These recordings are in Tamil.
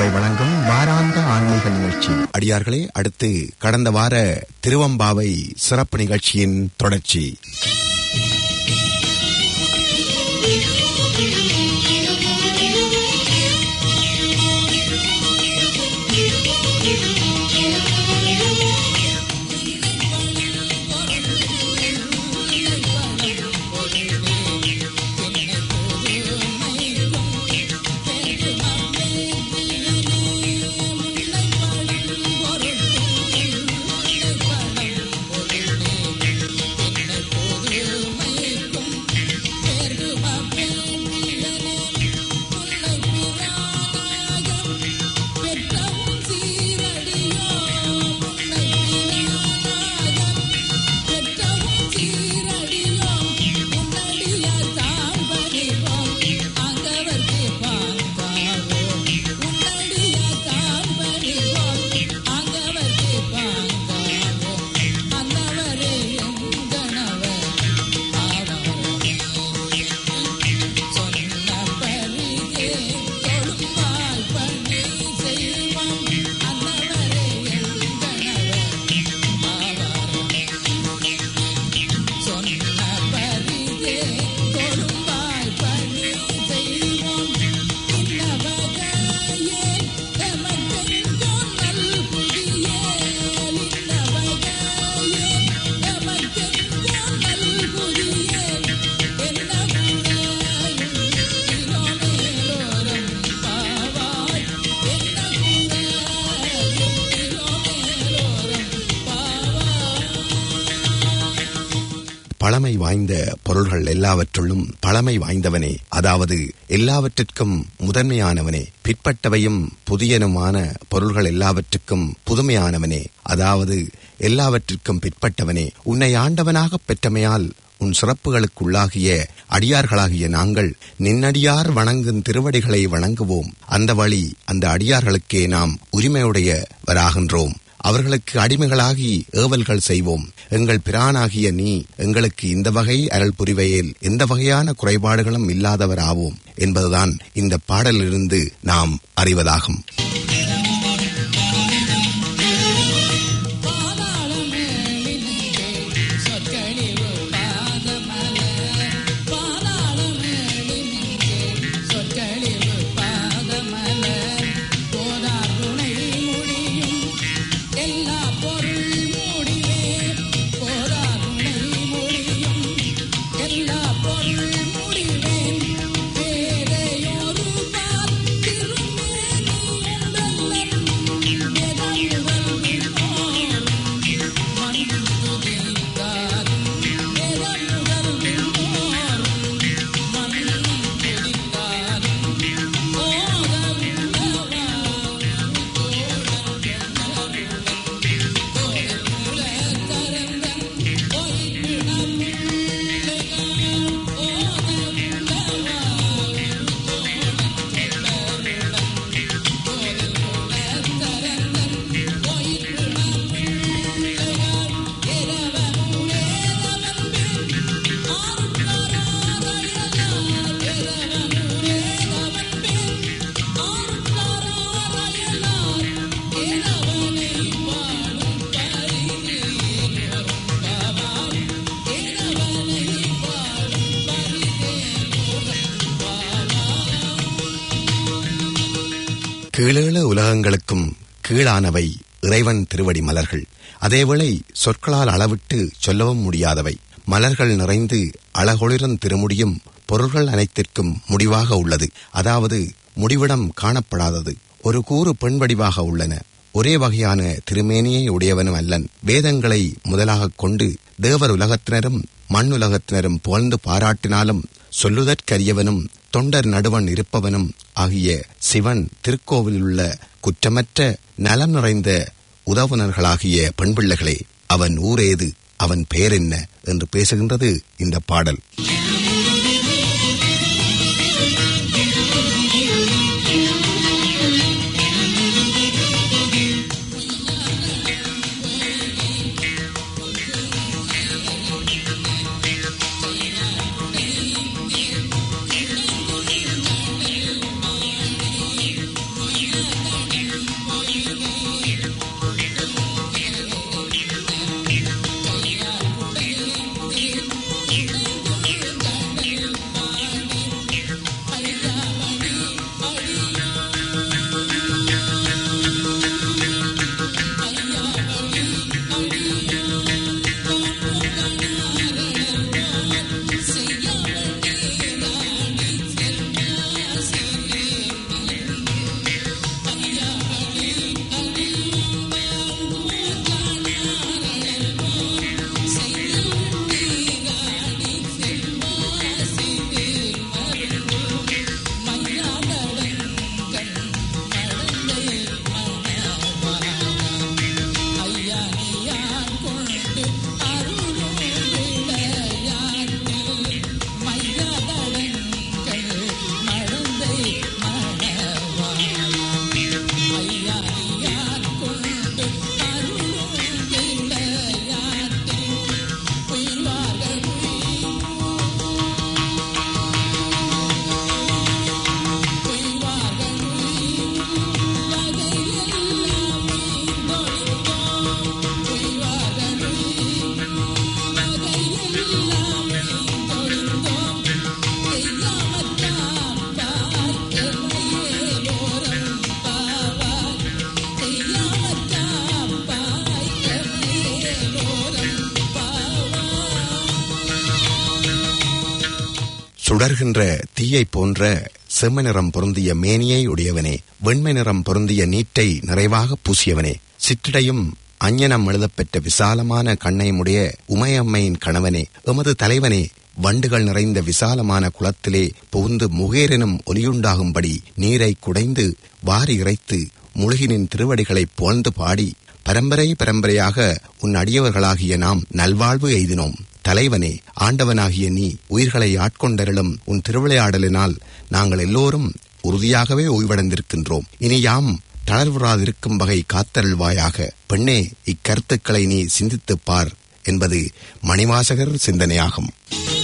சபை வழங்கும் வாராந்த ஆன்மீக நிகழ்ச்சி அடியார்களே அடுத்து கடந்த வார திருவம்பாவை சிறப்பு நிகழ்ச்சியின் தொடர்ச்சி பழமை வாய்ந்த பொருள்கள் எல்லாவற்றுள்ளும் பழமை வாய்ந்தவனே அதாவது எல்லாவற்றிற்கும் முதன்மையானவனே பிற்பட்டவையும் புதியனுமான பொருள்கள் எல்லாவற்றுக்கும் புதுமையானவனே அதாவது எல்லாவற்றிற்கும் பிற்பட்டவனே உன்னை ஆண்டவனாகப் பெற்றமையால் உன் சிறப்புகளுக்குள்ளாகிய அடியார்களாகிய நாங்கள் நின்னடியார் வணங்கும் திருவடிகளை வணங்குவோம் அந்த வழி அந்த அடியார்களுக்கே நாம் உரிமையுடையவராகின்றோம் அவர்களுக்கு அடிமைகளாகி ஏவல்கள் செய்வோம் எங்கள் பிரானாகிய நீ எங்களுக்கு இந்த வகை அருள் புரிவையில் எந்த வகையான குறைபாடுகளும் இல்லாதவர் ஆவோம் என்பதுதான் இந்த பாடலிலிருந்து நாம் அறிவதாகும் கீழேழ உலகங்களுக்கும் கீழானவை இறைவன் திருவடி மலர்கள் அதேவேளை சொற்களால் அளவிட்டு சொல்லவும் முடியாதவை மலர்கள் நிறைந்து அழகொளிரும் திருமுடியும் பொருள்கள் அனைத்திற்கும் முடிவாக உள்ளது அதாவது முடிவிடம் காணப்படாதது ஒரு கூறு பெண் வடிவாக உள்ளன ஒரே வகையான திருமேனியை உடையவனும் அல்லன் வேதங்களை முதலாகக் கொண்டு தேவர் உலகத்தினரும் மண் உலகத்தினரும் புகழ்ந்து பாராட்டினாலும் சொல்லுதற்கரியவனும் தொண்டர் நடுவன் இருப்பவனும் ஆகிய சிவன் திருக்கோவிலில் உள்ள குற்றமற்ற நலம் நிறைந்த உதவுனர்களாகிய பெண் பிள்ளைகளே அவன் ஊரேது அவன் பெயர் என்ன என்று பேசுகின்றது இந்த பாடல் Thank you. சுடர்கின்ற தீயைப் போன்ற செம்மநிறம் பொருந்திய மேனியை உடையவனே வெண்மை நிறம் பொருந்திய நீட்டை நிறைவாக பூசியவனே சிற்றிடையும் அஞ்ஞனம் எழுதப்பெற்ற விசாலமான கண்ணையுடைய உமையம்மையின் கணவனே எமது தலைவனே வண்டுகள் நிறைந்த விசாலமான குளத்திலே புகுந்து முகேரெனும் ஒலியுண்டாகும்படி நீரை குடைந்து வாரி இறைத்து முழுகினின் திருவடிகளை புகழ்ந்து பாடி பரம்பரை பரம்பரையாக உன் அடியவர்களாகிய நாம் நல்வாழ்வு எய்தினோம் தலைவனே ஆண்டவனாகிய நீ உயிர்களை ஆட்கொண்டருளும் உன் திருவிளையாடலினால் நாங்கள் எல்லோரும் உறுதியாகவே ஓய்வடைந்திருக்கின்றோம் இனி யாம் தளர்வுறாதிருக்கும் வகை காத்தருள்வாயாக பெண்ணே இக்கருத்துக்களை நீ சிந்தித்துப் பார் என்பது மணிவாசகர் சிந்தனையாகும்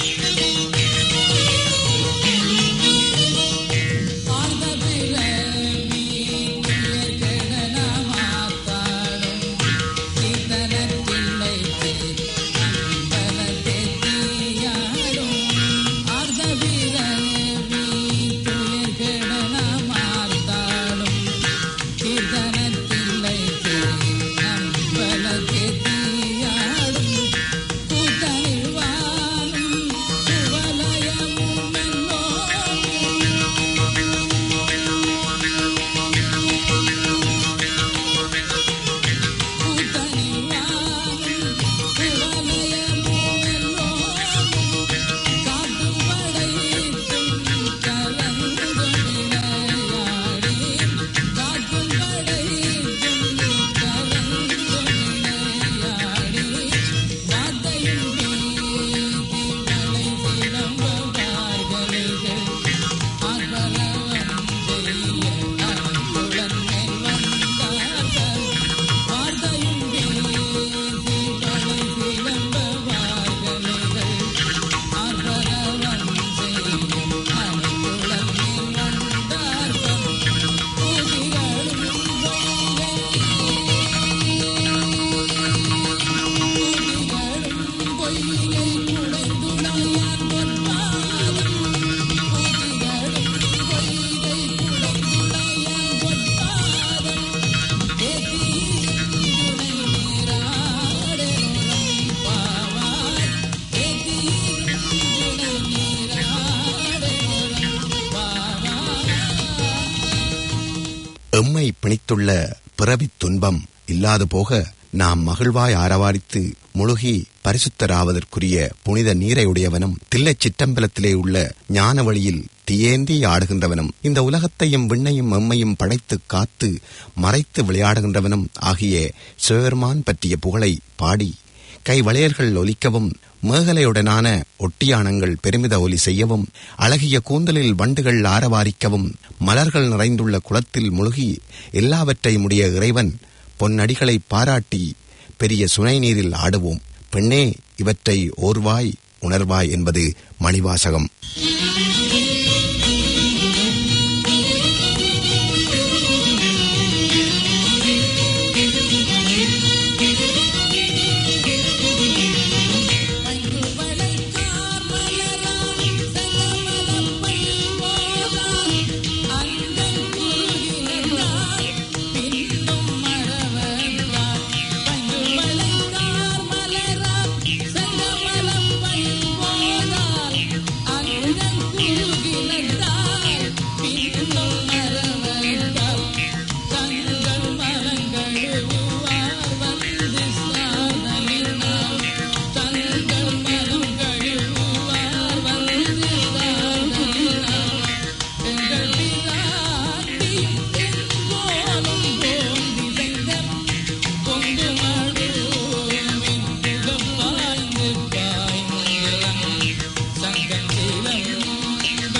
எம்மை பிணித்துள்ள பிறவித் துன்பம் இல்லாது போக நாம் மகிழ்வாய் ஆரவாரித்து முழுகி பரிசுத்தராவதற்குரிய புனித நீரை உடையவனும் தில்லைச் சிற்றம்பலத்திலே உள்ள ஞான வழியில் தியேந்தி ஆடுகின்றவனும் இந்த உலகத்தையும் விண்ணையும் எம்மையும் படைத்துக் காத்து மறைத்து விளையாடுகின்றவனும் ஆகிய சிவபெருமான் பற்றிய புகழை பாடி கை வளையல்கள் ஒலிக்கவும் மேகலையுடனான ஒட்டியானங்கள் பெருமித ஒலி செய்யவும் அழகிய கூந்தலில் வண்டுகள் ஆரவாரிக்கவும் மலர்கள் நிறைந்துள்ள குளத்தில் முழுகி எல்லாவற்றையும் உடைய இறைவன் பொன்னடிகளை பாராட்டி பெரிய சுனை நீரில் ஆடுவோம் பெண்ணே இவற்றை ஓர்வாய் உணர்வாய் என்பது மணிவாசகம் சங்கம்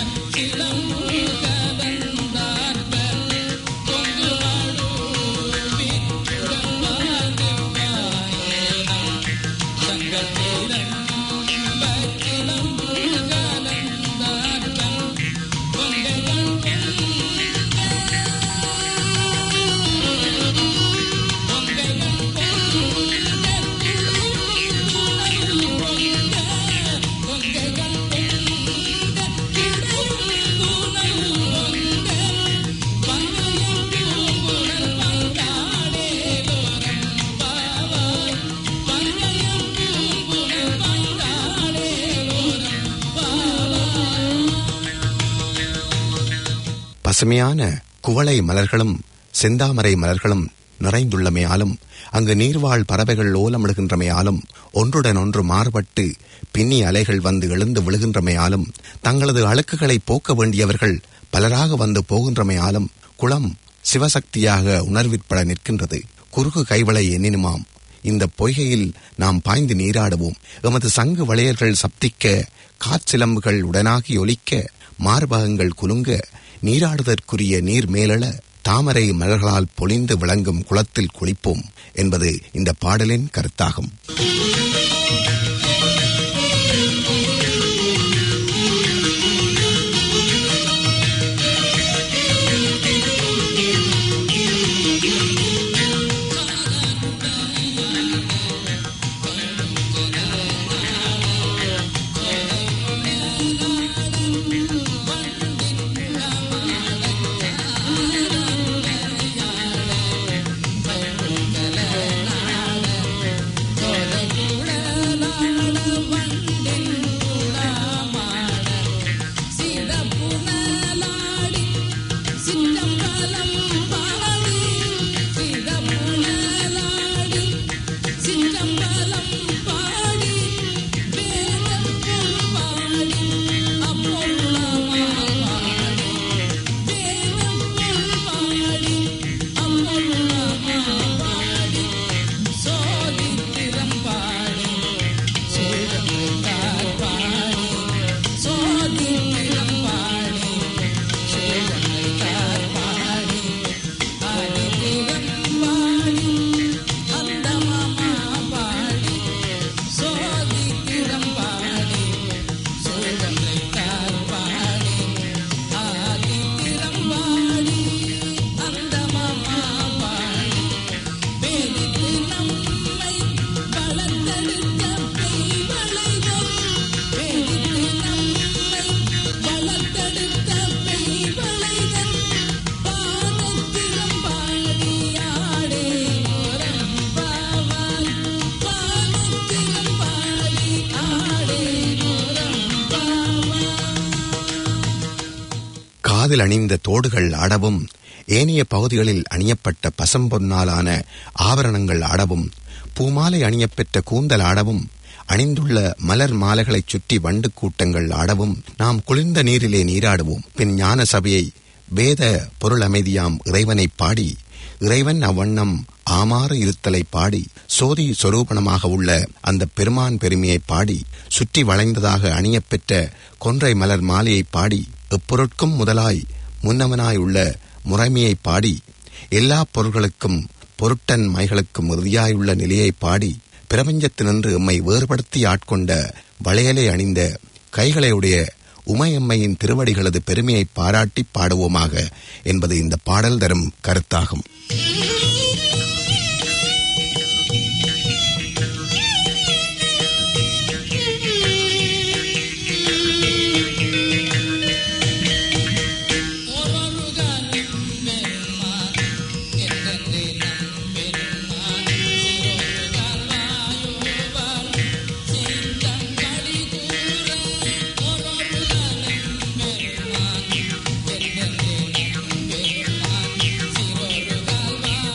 பசுமையான குவளை மலர்களும் செந்தாமரை மலர்களும் நிறைந்துள்ளமையாலும் அங்கு நீர்வாழ் பறவைகள் ஓலமிடுகின்றமையாலும் ஒன்றுடன் ஒன்று மாறுபட்டு பின்னி அலைகள் வந்து எழுந்து விழுகின்றமையாலும் தங்களது அழுக்குகளை போக்க வேண்டியவர்கள் பலராக வந்து போகின்றமையாலும் குளம் சிவசக்தியாக உணர்விற்பட நிற்கின்றது குறுகு கைவளை எண்ணினுமாம் இந்த பொய்கையில் நாம் பாய்ந்து நீராடுவோம் எமது சங்கு வளையல்கள் சப்திக்க காற்சிலம்புகள் உடனாகி ஒலிக்க மார்பகங்கள் குலுங்க நீராடுதற்குரிய நீர் மேலெழ தாமரை மலர்களால் பொழிந்து விளங்கும் குளத்தில் குளிப்போம் என்பது இந்த பாடலின் கருத்தாகும் காதில் அணிந்த தோடுகள் ஆடவும் ஏனைய பகுதிகளில் அணியப்பட்ட பசம்பொன்னாலான ஆபரணங்கள் ஆடவும் பூமாலை அணியப்பெற்ற கூந்தல் ஆடவும் அணிந்துள்ள மலர் மாலைகளைச் சுற்றி வண்டு கூட்டங்கள் ஆடவும் நாம் குளிர்ந்த நீரிலே நீராடுவோம் பின் ஞான சபையை வேத பொருள் அமைதியாம் இறைவனைப் பாடி இறைவன் அவ்வண்ணம் ஆமாறு இருத்தலை பாடி சோதி சொரூபணமாக உள்ள அந்த பெருமான் பெருமையை பாடி சுற்றி வளைந்ததாக அணியப்பெற்ற கொன்றை மலர் மாலையை பாடி எப்பொருட்கும் முதலாய் முன்னவனாய் உள்ள முறைமையை பாடி எல்லா பொருள்களுக்கும் பொருட்டன் மைகளுக்கும் இறுதியாயுள்ள நிலையை பாடி பிரபஞ்சத்தினின்று எம்மை வேறுபடுத்தி ஆட்கொண்ட வளையலை அணிந்த கைகளையுடைய உமையம்மையின் திருவடிகளது பெருமையை பாராட்டி பாடுவோமாக என்பது இந்த பாடல் தரும் கருத்தாகும் Thank you.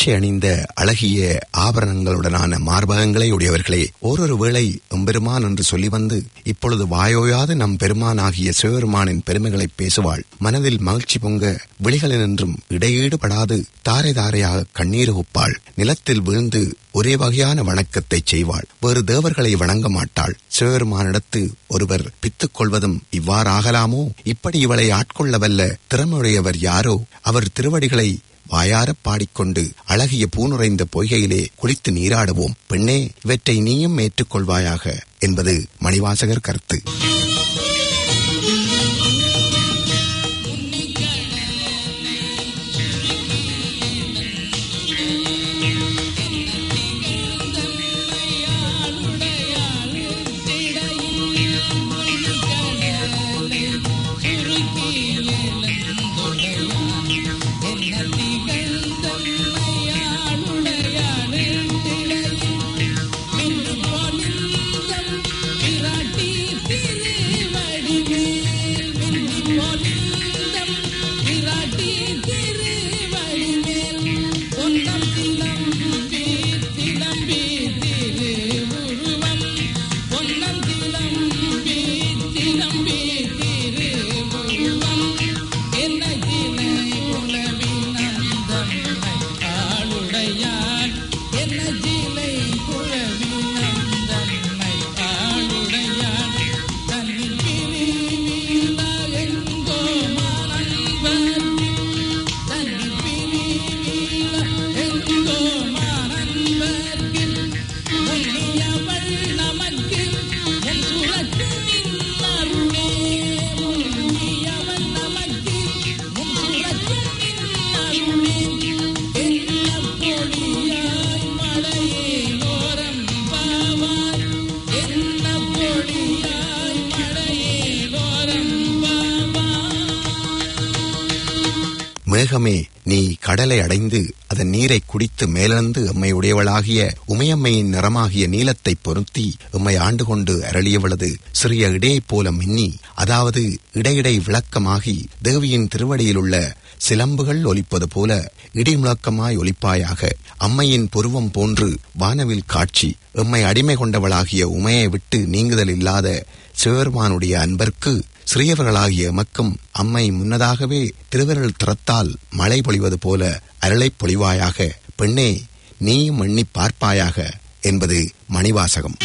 பச்சை அணிந்த அழகிய ஆபரணங்களுடனான மார்பகங்களை உடையவர்களே ஓரொரு வேளை எம்பெருமான் என்று சொல்லி வந்து இப்பொழுது வாயோயாது நம் பெருமானாகிய சிவபெருமானின் பெருமைகளை பேசுவாள் மனதில் மகிழ்ச்சி பொங்க விழிகளினின்றும் இடையீடுபடாது தாரை தாரையாக கண்ணீர் ஒப்பாள் நிலத்தில் வீழ்ந்து ஒரே வகையான வணக்கத்தை செய்வாள் வேறு தேவர்களை வணங்க மாட்டாள் சிவபெருமானிடத்து ஒருவர் பித்துக் கொள்வதும் இவ்வாறாகலாமோ இப்படி இவளை ஆட்கொள்ளவல்ல திறமையுடையவர் யாரோ அவர் திருவடிகளை வாயாரப் பாடிக்கொண்டு அழகிய பூனுறைந்த பொய்கையிலே குளித்து நீராடுவோம் பெண்ணே இவற்றை நீயும் ஏற்றுக்கொள்வாயாக என்பது மணிவாசகர் கருத்து மேகமே நீ கடலை அடைந்து அதன் நீரை குடித்து மேலந்து எம்மை உடையவளாகிய உமையம்மையின் நிறமாகிய நீலத்தை பொருத்தி எம்மை ஆண்டு கொண்டு அருளியவளது சிறிய இடையைப் போல மின்னி அதாவது இடையிடை விளக்கமாகி தேவியின் திருவடியில் உள்ள சிலம்புகள் ஒலிப்பது போல இடிமுழக்கமாய் ஒலிப்பாயாக அம்மையின் புருவம் போன்று வானவில் காட்சி எம்மை அடிமை கொண்டவளாகிய உமையை விட்டு நீங்குதல் இல்லாத சிவபெருமானுடைய அன்பர்க்கு சிறியவர்களாகிய எமக்கும் அம்மை முன்னதாகவே திருவிரல் திறத்தால் மழை பொழிவது போல அருளைப் பொழிவாயாக பெண்ணே நீயும் எண்ணிப் பார்ப்பாயாக என்பது மணிவாசகம்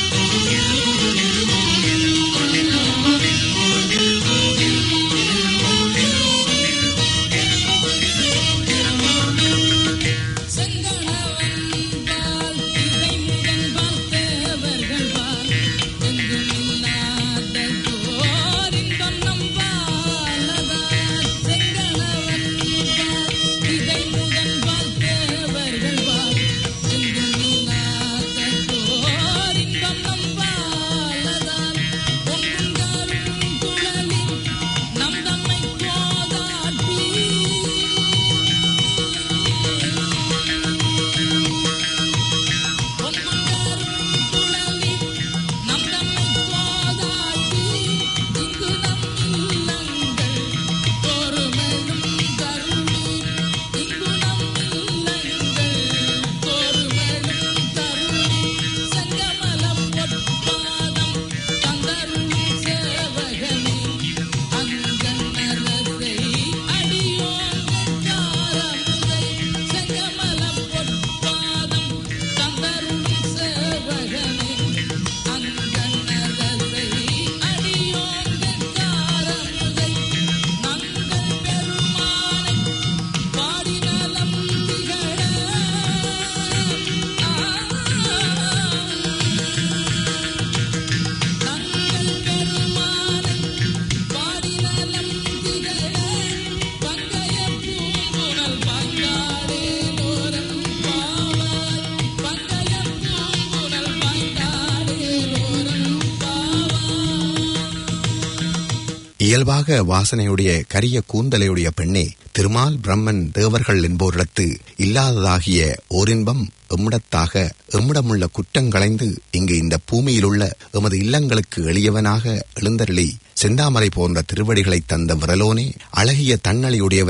இயல்பாக வாசனையுடைய கரிய கூந்தலையுடைய பெண்ணே திருமால் பிரம்மன் தேவர்கள் என்போரிடத்து இல்லாததாகிய ஓரின்பம் எம்மிடத்தாக எம்மிடமுள்ள குற்றங்களைந்து இங்கு இந்த பூமியிலுள்ள எமது இல்லங்களுக்கு எளியவனாக எழுந்தருளி செந்தாமரை போன்ற திருவடிகளை தந்த விரலோனே அழகிய தன்னழியுடையவனை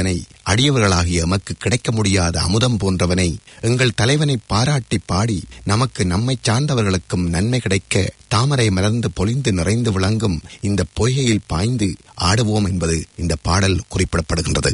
அடியவர்களாகிய எமக்கு கிடைக்க முடியாத அமுதம் போன்றவனை எங்கள் தலைவனை பாராட்டி பாடி நமக்கு நம்மை சார்ந்தவர்களுக்கும் நன்மை கிடைக்க தாமரை மலர்ந்து பொலிந்து நிறைந்து விளங்கும் இந்த பொய்கையில் பாய்ந்து ஆடுவோம் என்பது இந்த பாடல் குறிப்பிடப்படுகின்றது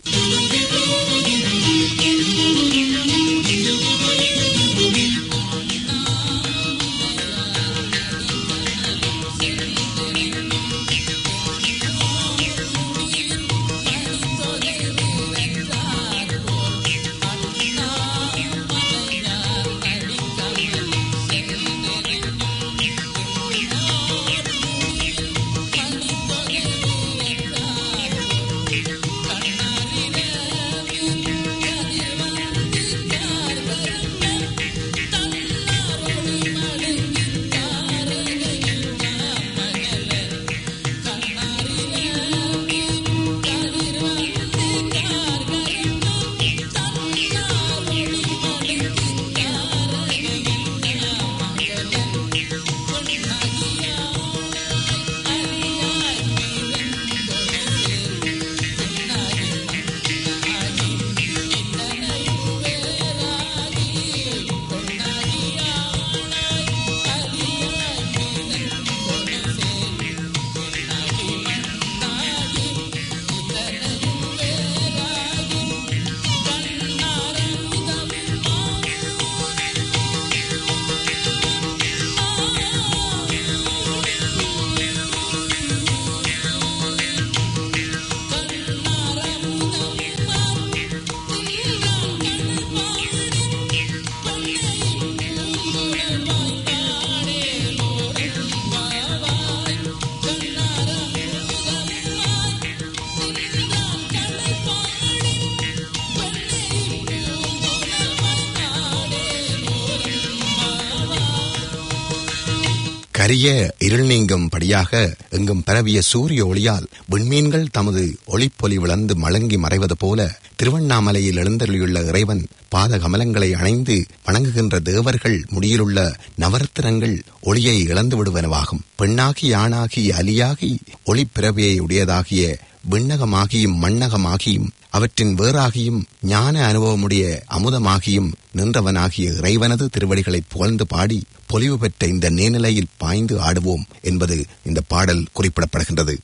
கரிய இருள் நீங்கும் படியாக எங்கும் பரவிய சூரிய ஒளியால் விண்மீன்கள் தமது ஒளிப்பொலி விளந்து மழங்கி மறைவது போல திருவண்ணாமலையில் எழுந்தருளியுள்ள இறைவன் பாத கமலங்களை அணைந்து வணங்குகின்ற தேவர்கள் முடியிலுள்ள நவரத்தினங்கள் ஒளியை இழந்து விடுவனவாகும் பெண்ணாகி ஆணாகி அலியாகி ஒளிப்பிறவியை உடையதாகிய விண்ணகமாகியும் மண்ணகமாகியும் அவற்றின் வேறாகியும் ஞான அனுபவமுடைய அமுதமாகியும் நின்றவனாகிய இறைவனது திருவடிகளை புகழ்ந்து பாடி பொலிவு பெற்ற இந்த நேர்நிலையில் பாய்ந்து ஆடுவோம் என்பது இந்த பாடல் குறிப்பிடப்படுகின்றது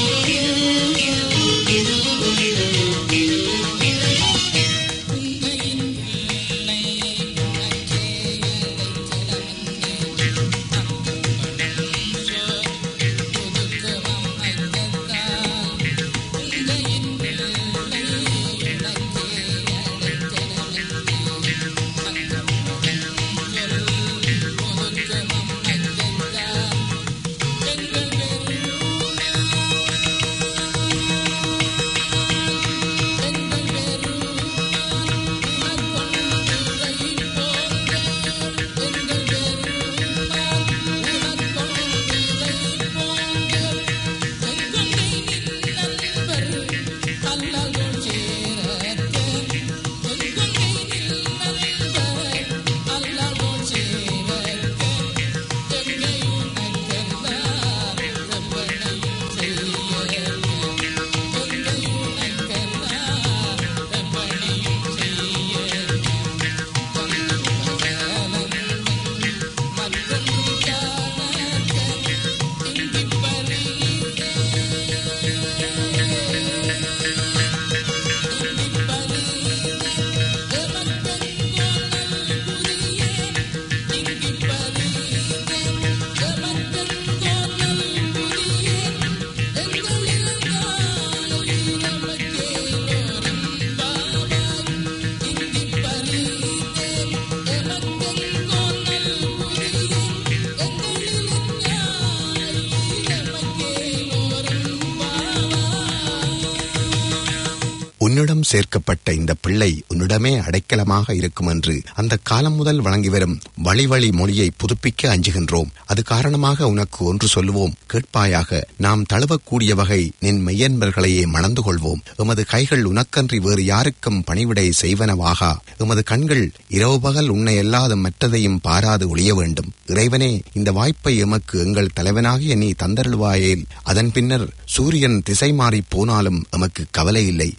உன்னிடம் சேர்க்கப்பட்ட இந்த பிள்ளை உன்னிடமே அடைக்கலமாக இருக்கும் என்று அந்த காலம் முதல் வழங்கி வரும் வழி வழி மொழியை புதுப்பிக்க அஞ்சுகின்றோம் அது காரணமாக உனக்கு ஒன்று சொல்லுவோம் கேட்பாயாக நாம் தழுவக்கூடிய வகை நின் மெய்யன்பர்களையே மணந்து கொள்வோம் எமது கைகள் உனக்கன்றி வேறு யாருக்கும் பணிவிடை செய்வனவாகா எமது கண்கள் இரவு பகல் உன்னை அல்லாத மற்றதையும் பாராது ஒழிய வேண்டும் இறைவனே இந்த வாய்ப்பை எமக்கு எங்கள் தலைவனாகிய நீ தந்தருள்வாயேல் அதன் பின்னர் சூரியன் திசை மாறி போனாலும் எமக்கு கவலை இல்லை பெண்ணே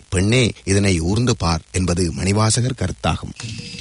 பெண்ணே இதனை ஊர்ந்து பார் என்பது மணிவாசகர் கருத்தாகும்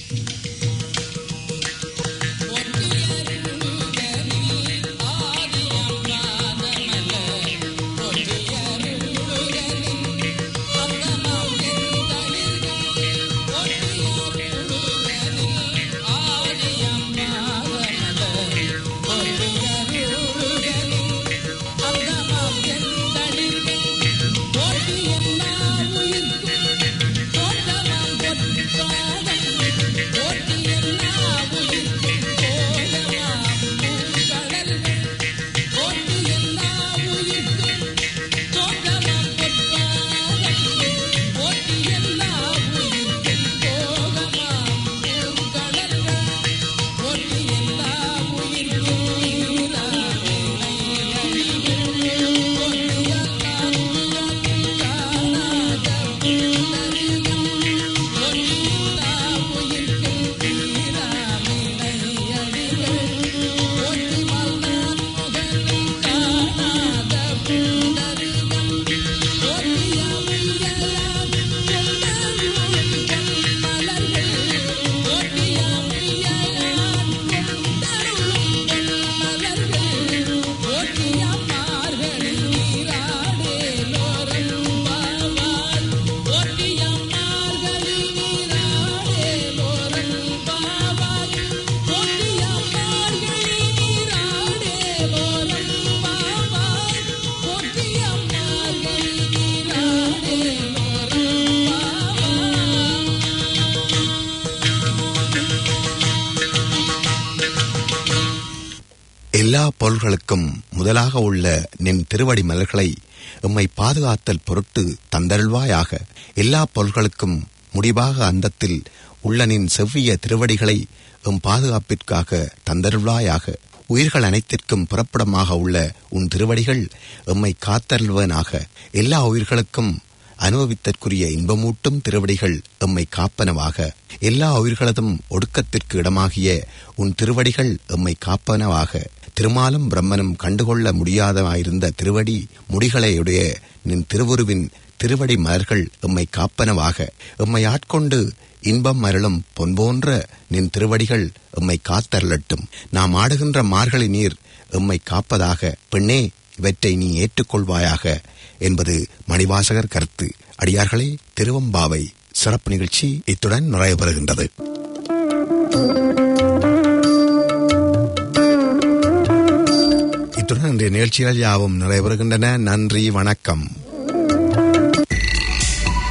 எல்லா பொருள்களுக்கும் முதலாக உள்ள நின் திருவடி மலர்களை எம்மை பாதுகாத்தல் பொருட்டு தந்தருள்வாயாக எல்லா பொருள்களுக்கும் முடிவாக அந்தத்தில் உள்ள நின் செவ்விய திருவடிகளை எம் பாதுகாப்பிற்காக தந்தருள்வாயாக உயிர்கள் அனைத்திற்கும் புறப்படமாக உள்ள உன் திருவடிகள் எம்மை காத்தருள்வனாக எல்லா உயிர்களுக்கும் அனுபவித்தற்குரிய இன்பமூட்டும் திருவடிகள் எம்மை காப்பனவாக எல்லா உயிர்களதும் ஒடுக்கத்திற்கு இடமாகிய உன் திருவடிகள் எம்மை காப்பனவாக திருமாலும் பிரம்மனும் கண்டுகொள்ள முடியாதவாயிருந்த திருவடி முடிகளையுடைய நின் திருவுருவின் திருவடி மலர்கள் எம்மை காப்பனவாக எம்மை ஆட்கொண்டு இன்பம் அருளும் பொன்போன்ற நின் திருவடிகள் எம்மை காத்தருளட்டும் நாம் ஆடுகின்ற மார்கழி நீர் எம்மை காப்பதாக பெண்ணே இவற்றை நீ ஏற்றுக்கொள்வாயாக என்பது மணிவாசகர் கருத்து அடியார்களே திருவம்பாவை சிறப்பு நிகழ்ச்சி இத்துடன் நிறைவு பெறுகின்றது இத்துடன் இன்றைய நிகழ்ச்சிகள் யாவும் நிறைவு பெறுகின்றன நன்றி வணக்கம்